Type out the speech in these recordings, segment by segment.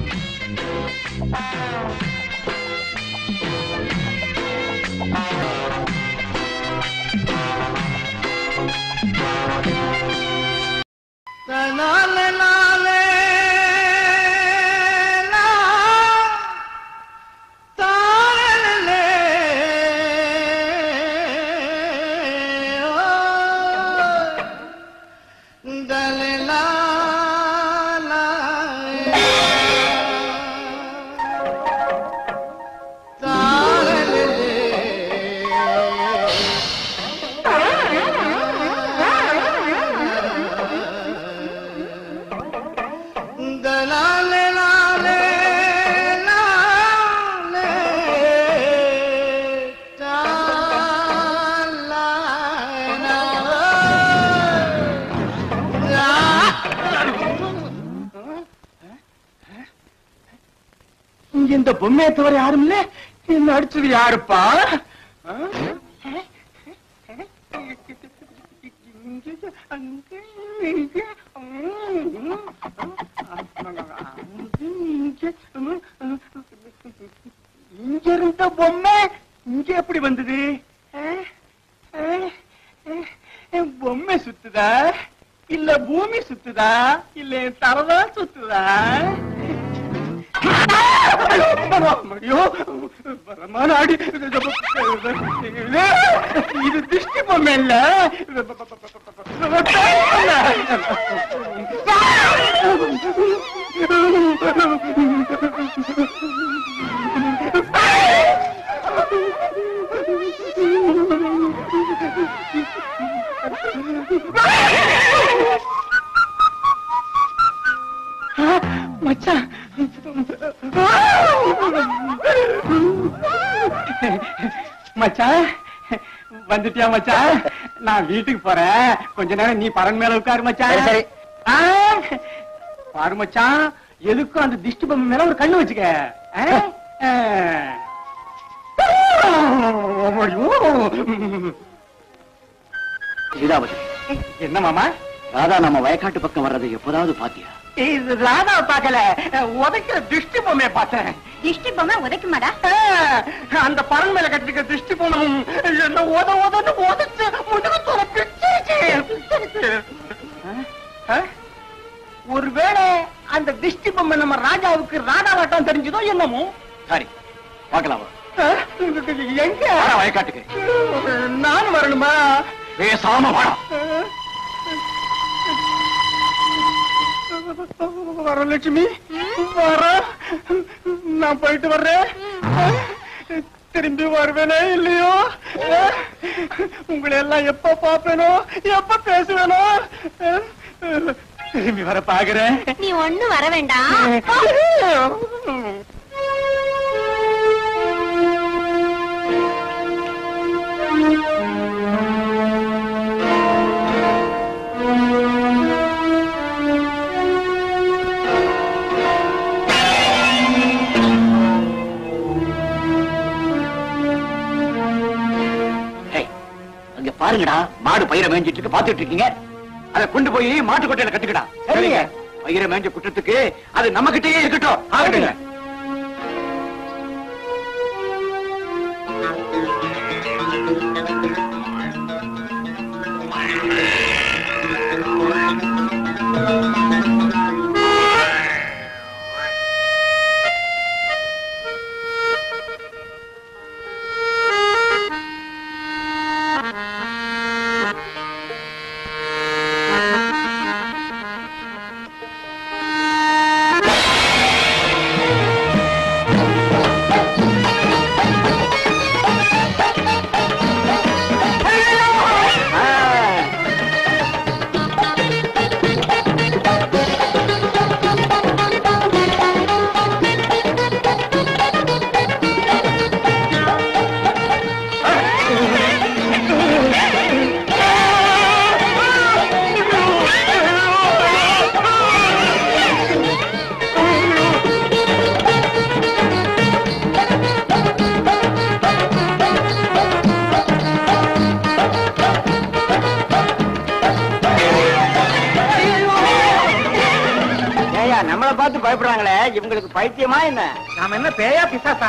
நாலே நாலே லா, தாரலே, ஓ, தலே லா, லா, தாரலே, தலாலே லாலே லாலே இங்க இந்த பொம்மையை தவிர யாரும் இல்ல என்ன அடிச்சது யாருப்பா ஆ? இங்க, அங்க, இங்க, ம், இங்க, ம், இங்க இருந்த பொம்மை இங்க எப்படி வந்தது ஆ? ஆ? ஆ? பொம்மை சுத்துதா இல்ல பூமி சுத்துதா இல்ல என் தரதான் சுத்துதா ஐயோ பரமானாடி இது திருஷ்டி பொம்மை இல்ல மச்சான் மச்சான் வந்துட்டியா மச்சான் நான் வீட்டுக்கு போறேன் கொஞ்ச நேரம் நீ பரன் மேல உட்காரு மச்சான் சரி, சரி. ஆ, பாரு மச்சான் எதுக்கும் அந்த திஷ்டி பொம்மை மேல ஒரு கண்ணு வச்சுக்க ஆ? ஆ. ஐயோ. சீதாபதி என்ன மாமா ராதா நம்ம வயக்காட்டு பக்கம் வர்றதை எப்போதாவது பாத்தியா இது ராதாவை பார்க்கல உதைக்கிற திருஷ்டி பொம்மையை பார்த்தேன் திஷ்டி பொம்மை உதைக்குமாடா ஆ, அந்த பரன் மேல கட்டிருக்க திருஷ்டி பொம்மை என்ன ஓத ஓதன்னு ஓதச்சு முதுகு தோல பிச்சிருச்சு ஆ? ஒருவேளை அந்த திஷ்டி பொம்மை நம்ம ராஜாவுக்கு ராதாவாட்டம் தெரிஞ்சதோ என்னமோ சரி பார்க்கலாம் வா. ஆ? எங்க வாடா வயக்காட்டுக்கு நானும் வரணுமா பேசாம வாடா வரலட்சுமி வர நான் போயிட்டு வர்றேன் திரும்பி வருவேனே இல்லையோ உங்களை எல்லாம் எப்ப பாப்பேனோ எப்ப பேசுவேனோ திரும்பி வர பாக்குறேன் நீ ஒண்ணு வர வேண்டாம் ஏய், அங்க பாருங்கடா மாடு பயிரை மேய்ஞ்சிட்டு இருக்கு பாத்துட்டு இருக்கீங்க அதை கொண்டு போய் மாட்டு கொட்டையில கட்டுக்கடா சரிங்க. பயிரை மேய்ஞ்ச குற்றத்துக்கு அது நம்ம கிட்டயே இருக்கட்டும் ஆகட்டுங்க. ஆ பார்த்து பயப்படுறாங்களே இவங்களுக்கு பைத்தியமா என்ன நாம என்ன பேயா பிசாசா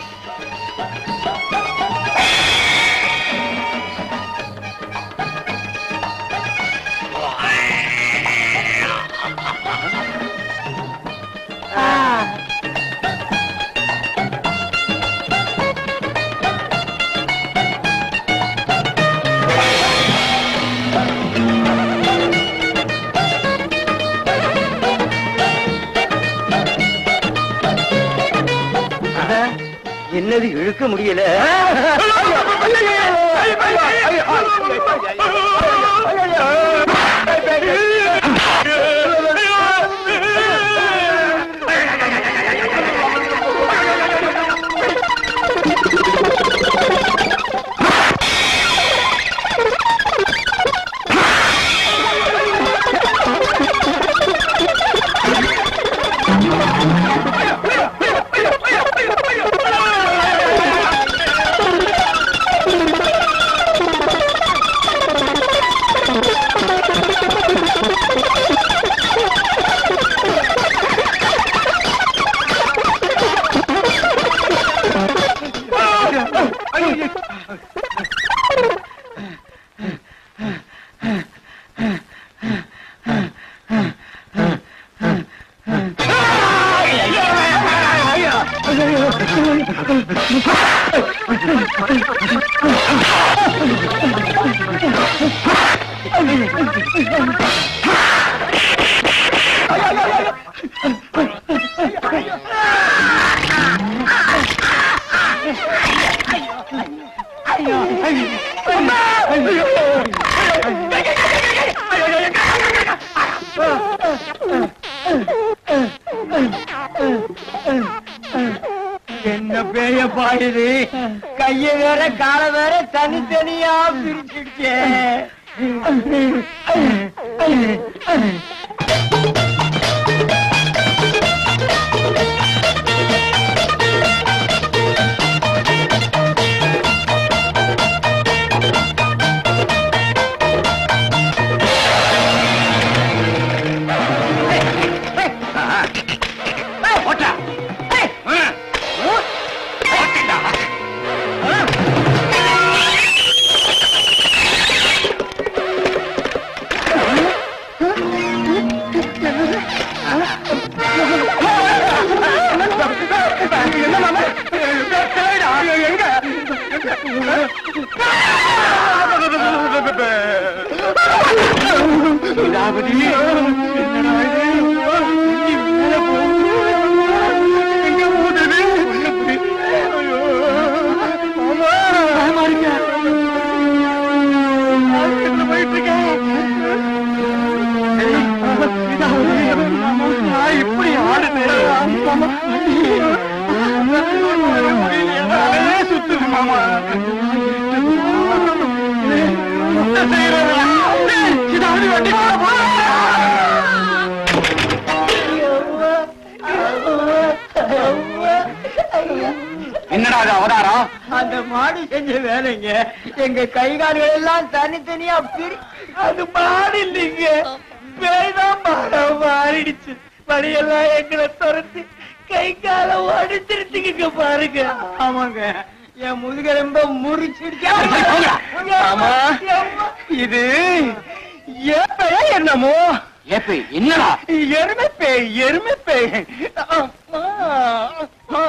என்னது இழுக்க முடியல என்ன பேய பாயுது கைய வேற கால வேற தனித்தனியா பிரிச்சிடுச்சே போட்டா இப்படி ஆடுது சுத்துது மாமா என்னடா அது அவதாரம் அந்த மாடு செஞ்ச வேலைங்க எங்க கை கால்கள் எல்லாம் தனித்தனியா பிரி அது மாடு இல்லைங்க பேய்தான் மாட மாறிடுச்சு வழியெல்லாம் எங்களை துரத்தி கை கால உடைச்சிருச்சுங்க பாருங்க ஆமாங்க என் முதுகெலும்ப முறிச்சிருச்சு ஆமா இது ஏப்பையா என்னமோ ஏப்பி என்னடா எருமை பேய் எருமை பேய் அம்மா, அம்மா,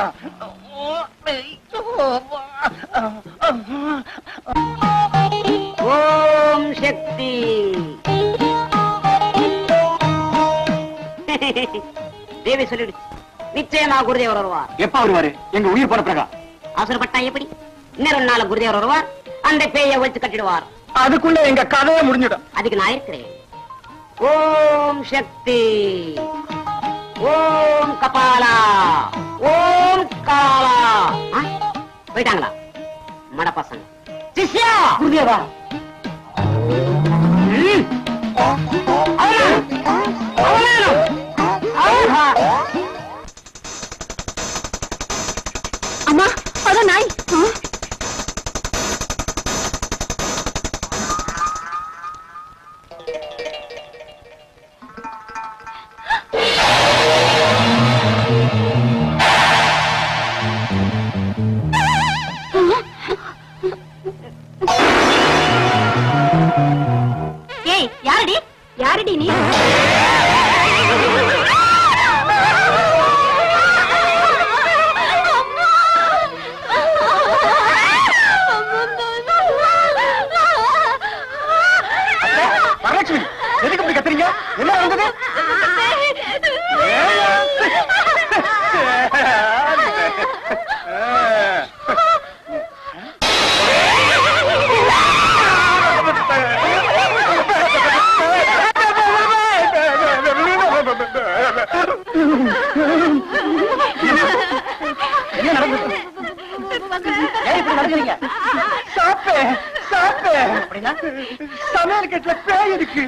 ஓம் சக்தி தேவி சொல்லிடுச்சு நிச்சயமா குருதேவர் வருவார் எப்ப வருவாரு எங்க உயிர் போற பிரகா அவசரப்பட்டா எப்படி இன்னொரு நாள் குருதேவர் வருவார் அந்த பேயை வச்சு கட்டிடுவார் அதுக்குள்ள எங்க கதையை முடிஞ்சிடும் அதுக்கு நான் இருக்கிறேன் ஓம் சக்தி ஓம் கபாலா ஓம் காலா ஆ? போயிட்டாங்களா மட பசங்க சிஷ்யா குருதேவா ம். அவனா? அவனா? ஆஹா. அம்மா அதான் நாய் ஆ? என்ன நடந்தது ஏன் இப்படி நடக்கிறீங்க சாப்பே சாப்பே அப்படின்னா சமையல் கட்டுல பேய் இருக்கு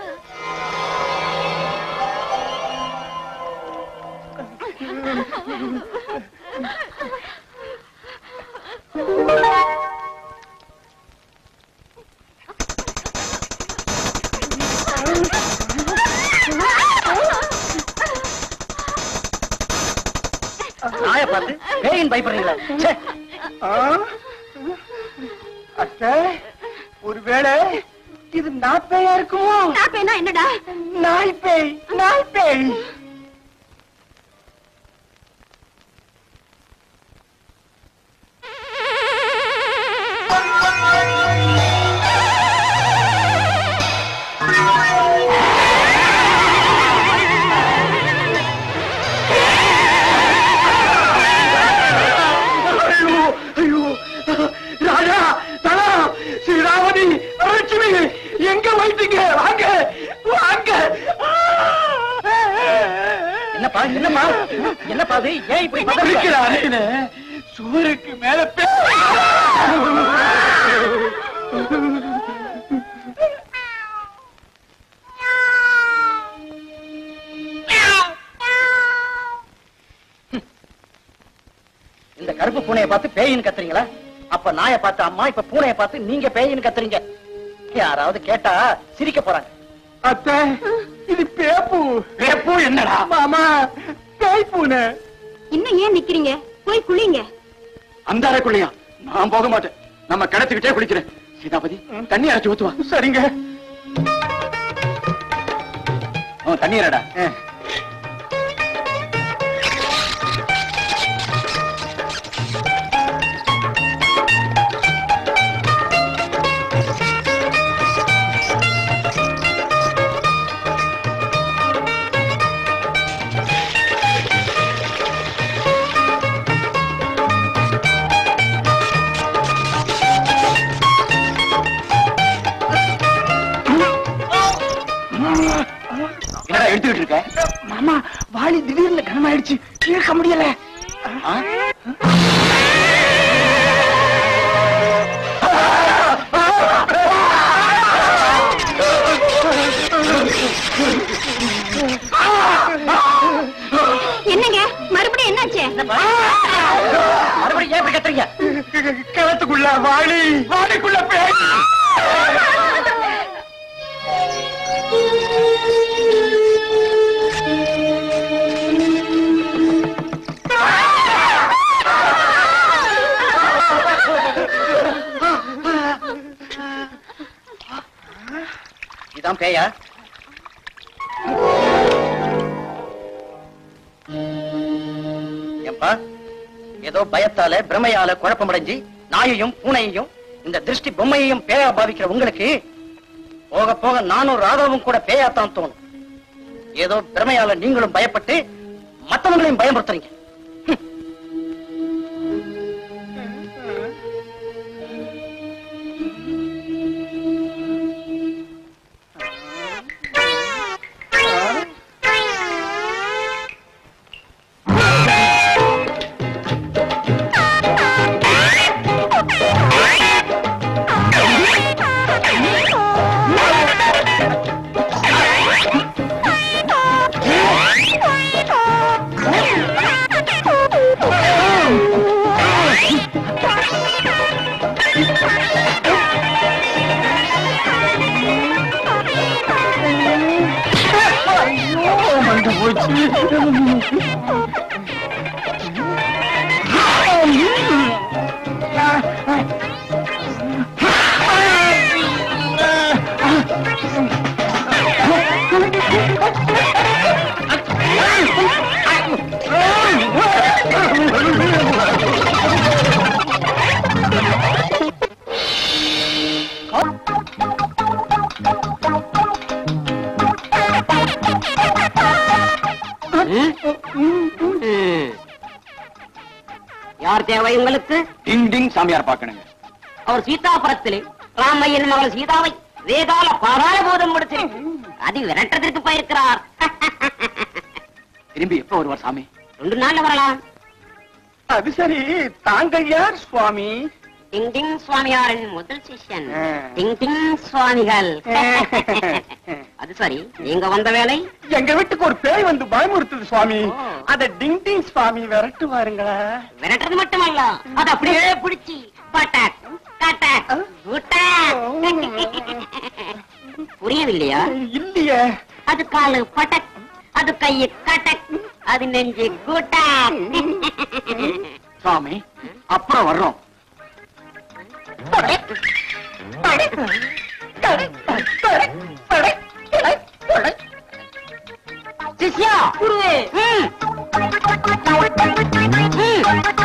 நாய பார்த்து பேயின் பயப்படுறீங்களா ச்சே. ஆ? அத்தை ஒருவேளை இது நாப்பேயா இருக்குமோ சாப்பேனா என்னடா நாய் பேய் நாய் பேய் ஐயோ ஐயோ ராஜா தலா ஸ்ரீராமதி லட்சுமி எங்க வைத்தீங்க வாங்க வாங்க என்னப்பா என்னப்பா என்னப்பா அது ஏன் இப்படி இருக்கிற அறையில சுவருக்கு மேல இந்த கருப்பு பூனையை பார்த்து பேயின்னு கத்துறீங்களா அப்ப நாயை பார்த்து அம்மா இப்ப பூனையை பார்த்து நீங்க பேயின்னு கத்துறீங்க யாராவது கேட்டா சிரிக்க போறாங்க அத்தை இது பேப்பு பேப்பு என்னடா மாமா பேய் பூனை இன்னும் ஏன் நிக்கிறீங்க போய் குளிங்க அந்த அறைக்குள்ளையா நான் போக மாட்டேன் நம்ம கிணத்துக்கிட்டே குளிக்கிறேன் சீதாபதி தண்ணி அரைச்சு ஊத்துவா சரிங்க தண்ணீரடா என்னடா எடுத்துக்கிட்டு இருக்க மாமா வாளி திடீர்னு கனமாயிடுச்சு இழுக்க முடியல ஆ? என்னங்க மறுபடியும் என்னாச்சு மறுபடியும் ஏன் இப்படி கத்துறீங்க கிணத்துக்குள்ள வாளி வாளிக்குள்ள பேய் இதான் பேயா ஏம்பா ஏதோ பயத்தால பிரமையால குழப்பமடைஞ்சு நாயையும் பூனையையும் இந்த திருஷ்டி பொம்மையையும் பேயா பாவிக்கிற உங்களுக்கு போக போக நானும் ராதாவும் கூட பேயாத்தான் தோணும் ஏதோ பிரமையால நீங்களும் பயப்பட்டு மத்தவங்களையும் பயமுறுத்துறீங்க ஹம். யார் தேவை உங்களுக்கு டிங் டிங் சாமியார் பாக்கணுங்க அவர் சீதாபுரத்திலே ராமையன் மகள் சீதாவை வேதாள பாராள போதம் முடிச்சு அது விரட்டத்திற்கு போயிருக்கிறார் திரும்பி எப்ப வருவார் சாமி ரெண்டு நாள்ல வரலாம் அது சரி தாங்கள் யார் சுவாமி டிங் டிங் சுவாமியாரின் முதல் சிஷ்யன் ஆ. டிங் டிங் சுவாமிகள் அது சரி நீங்க வந்த வேலை எங்க வீட்டுக்கு ஒரு பேய் வந்து பயமுறுத்துது சுவாமி ஓ. அத டிங் டிங் சுவாமி விரட்டு பாருங்களா விரட்டுறது மட்டுமல்ல அது அப்படியே பிடிச்சி பட்டாக் கட்டாக் குட்டாக். புரியவில்லையா இல்லையே அது காலு பட்டக் அது கையு கட்டக் அது நெஞ்சு குட்டாக் சாமி அப்புறம் வர்றோம் சிஷ்யா ம். ம்.